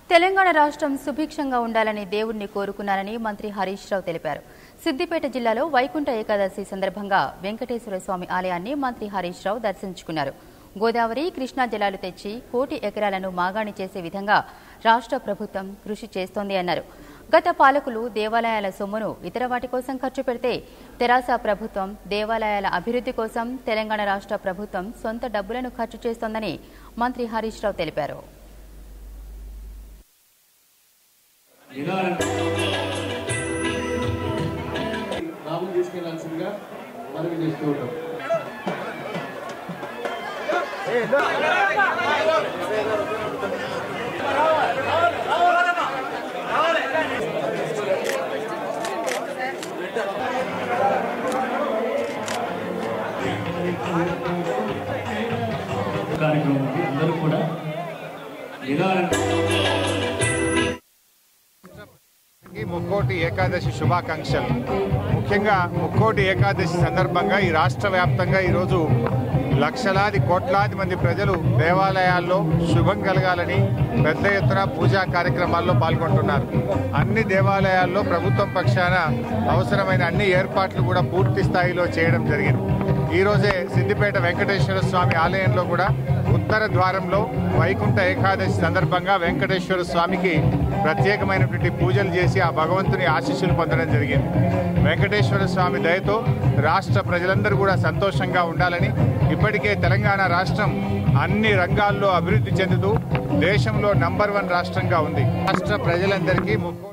తెలంగాణ రాష్ట్రం సుభిక్షంగా ఉండాలని దేవుణ్ణి కోరుకున్నానని మంత్రి హరీష్ రావు తెలిపారు సిద్దిపేట జిల్లాలో వైకుంఠ ఏకాదశి సందర్భంగా వెంకటేశ్వర స్వామి ఆలయాన్ని మంత్రి హరీష్ రావు దర్శించుకున్నారు గోదావరి కృష్ణా జలాలు తెచ్చి కోటి ఎకరాలను మాగాణి చేసే విధంగా రాష్ట్ర ప్రభుత్వం కృషి చేస్తోంది అన్నారు గత పాలకులు దేవాలయాల సొమ్మును ఇతర వాటి కోసం ఖర్చు పెడితే తెరాస ప్రభుత్వం దేవాలయాల అభివృద్ధి కోసం తెలంగాణ రాష్ట్ర ప్రభుత్వం సొంత డబ్బులను ఖర్చు చేస్తోందని మంత్రి హరీష్ రావు తెలిపారు రాములు తీసుకెళ్లాల్సిందిగా మనవి చేస్తూ ఉంటాం కార్యక్రమానికి అందరూ కూడా నిదానం ఈ ముక్కోటి ఏకాదశి శుభాకాంక్షలు ముఖ్యంగా ముక్కోటి ఏకాదశి సందర్భంగా ఈ రాష్ట్ర వ్యాప్తంగా ఈరోజు లక్షలాది కోట్లాది మంది ప్రజలు దేవాలయాల్లో శుభం కలగాలని పెద్ద ఎత్తున పూజా కార్యక్రమాల్లో పాల్గొంటున్నారు అన్ని దేవాలయాల్లో ప్రభుత్వం పక్షాన అవసరమైన అన్ని ఏర్పాట్లు కూడా పూర్తి స్థాయిలో చేయడం జరిగింది ఈ రోజే సిద్దిపేట వెంకటేశ్వర స్వామి ఆలయంలో కూడా ఉత్తర ద్వారంలో వైకుంఠ ఏకాదశి సందర్భంగా వెంకటేశ్వర స్వామికి ప్రత్యేకమైనటువంటి పూజలు చేసి ఆ భగవంతుని ఆశీస్సులు పొందడం జరిగింది వెంకటేశ్వర స్వామి దయతో రాష్ట్ర ప్రజలందరూ కూడా సంతోషంగా ఉండాలని ఇప్పటికే తెలంగాణ రాష్ట్రం అన్ని రంగాల్లో అభివృద్ధి చెందుతూ దేశంలో నంబర్ వన్ రాష్ట్రంగా ఉంది రాష్ట్ర ప్రజలందరికీ ముక్కు